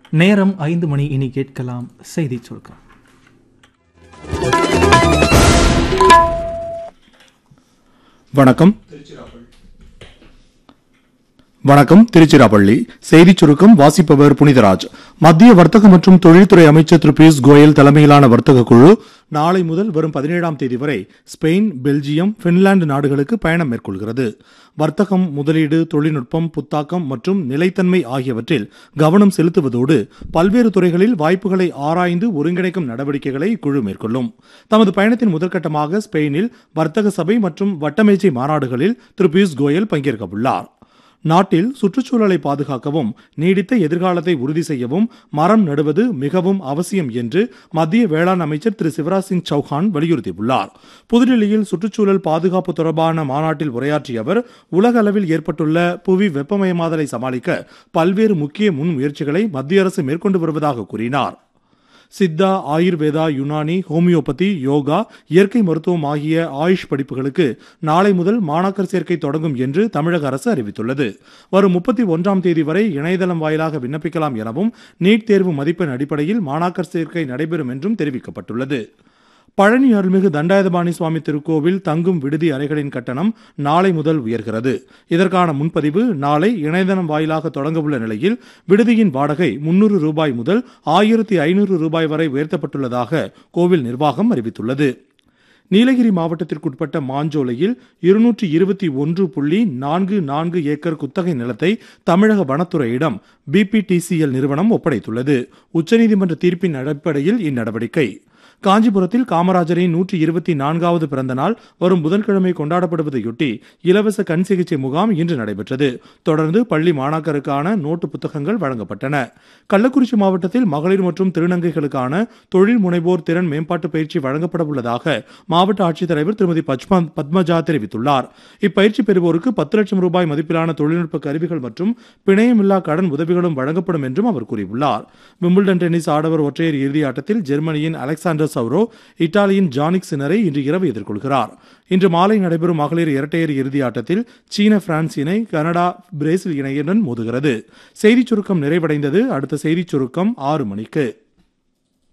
நேரம் ஐந்து மணி இனி கேட்கலாம் செய்தி சுருக்கம் வணக்கம் வணக்கம் திருச்சிராப்பள்ளி செய்திச் சுருக்கம் வாசிப்பவர் புனிதராஜ் மத்திய வர்த்தக மற்றும் தொழில்துறை அமைச்சர் திரு பியூஷ் கோயல் தலைமையிலான வர்த்தக குழு நாளை முதல் வரும் பதினேழாம் தேதி வரை ஸ்பெயின் பெல்ஜியம் பின்லாந்து நாடுகளுக்கு பயணம் மேற்கொள்கிறது வர்த்தகம் முதலீடு தொழில்நுட்பம் புத்தாக்கம் மற்றும் நிலைத்தன்மை ஆகியவற்றில் கவனம் செலுத்துவதோடு பல்வேறு துறைகளில் வாய்ப்புகளை ஆராய்ந்து ஒருங்கிணைக்கும் நடவடிக்கைகளை இக்குழு மேற்கொள்ளும் தமது பயணத்தின் முதற்கட்டமாக ஸ்பெயினில் வர்த்தக சபை மற்றும் வட்டமேஜை மாநாடுகளில் திரு பியூஷ் கோயல் பங்கேற்க உள்ளார் நாட்டில் சுற்றுச்சூழலை பாதுகாக்கவும் நீடித்த எதிர்காலத்தை உறுதி செய்யவும் மரம் நடுவது மிகவும் அவசியம் என்று மத்திய வேளாண் அமைச்சர் திரு சிவராஜ் சிங் சௌஹான் வலியுறுத்தியுள்ளார் புதுடில்லியில் சுற்றுச்சூழல் பாதுகாப்பு தொடர்பான மாநாட்டில் உரையாற்றிய அவர் உலக அளவில் ஏற்பட்டுள்ள புவி வெப்பமயமாதலை சமாளிக்க பல்வேறு முக்கிய முன்முயற்சிகளை மத்திய அரசு மேற்கொண்டு வருவதாக கூறினார் சித்தா ஆயுர்வேதா யுனானி ஹோமியோபதி யோகா இயற்கை மருத்துவம் ஆகிய ஆயுஷ் படிப்புகளுக்கு நாளை முதல் மாணாக்கர் சேர்க்கை தொடங்கும் என்று தமிழக அரசு அறிவித்துள்ளது வரும் முப்பத்தி ஒன்றாம் தேதி வரை இணையதளம் வாயிலாக விண்ணப்பிக்கலாம் எனவும் நீட் தேர்வு மதிப்பெண் அடிப்படையில் மாணாக்கர் சேர்க்கை நடைபெறும் என்றும் தெரிவிக்கப்பட்டுள்ளது பழனி அருள்மிகு தண்டாயுதபாணி சுவாமி திருக்கோவில் தங்கும் விடுதி அறைகளின் கட்டணம் நாளை முதல் உயர்கிறது இதற்கான முன்பதிவு நாளை இணையதளம் வாயிலாக தொடங்கவுள்ள நிலையில் விடுதியின் வாடகை முன்னூறு ரூபாய் முதல் ஆயிரத்தி ஐநூறு ரூபாய் வரை உயர்த்தப்பட்டுள்ளதாக கோவில் நிர்வாகம் அறிவித்துள்ளது நீலகிரி மாவட்டத்திற்குட்பட்ட மாஞ்சோலையில் இருநூற்றி இருபத்தி ஒன்று புள்ளி நான்கு நான்கு ஏக்கர் குத்தகை நிலத்தை தமிழக வனத்துறையிடம் பிபிடிசிஎல் நிறுவனம் ஒப்படைத்துள்ளது உச்சநீதிமன்ற தீர்ப்பின் அடிப்படையில் இந்நடவடிக்கை காஞ்சிபுரத்தில் காமராஜரின் நூற்றி இருபத்தி நான்காவது பிறந்த நாள் வரும் புதன்கிழமை கொண்டாடப்படுவதையொட்டி இலவச கண் சிகிச்சை முகாம் இன்று நடைபெற்றது தொடர்ந்து பள்ளி மாணாக்கருக்கான நோட்டு புத்தகங்கள் வழங்கப்பட்டன கள்ளக்குறிச்சி மாவட்டத்தில் மகளிர் மற்றும் திருநங்கைகளுக்கான தொழில் முனைவோர் திறன் மேம்பாட்டு பயிற்சி வழங்கப்பட உள்ளதாக மாவட்ட ஆட்சித்தலைவர் திருமதி பத்மா பத்மஜா தெரிவித்துள்ளார் இப்பயிற்சி பெறுவோருக்கு பத்து லட்சம் ரூபாய் மதிப்பிலான தொழில்நுட்ப கருவிகள் மற்றும் பிணையமில்லா கடன் உதவிகளும் வழங்கப்படும் என்றும் அவர் கூறியுள்ளார் விம்பிள்டன் டென்னிஸ் ஆடவர் ஒற்றையர் இறுதி ஆட்டத்தில் ஜெர்மனியின் அலெக்சாண்டர் சௌரோ இத்தாலியின் ஜானிக் சினரை இன்று இரவு எதிர்கொள்கிறார் இன்று மாலை நடைபெறும் மகளிர் இரட்டையர் இறுதி ஆட்டத்தில் சீன பிரான்ஸ் இணை கனடா பிரேசில் இணையுடன் மோதுகிறது செய்திச் சுருக்கம் நிறைவடைந்தது அடுத்த செய்திச் சுருக்கம் ஆறு மணிக்கு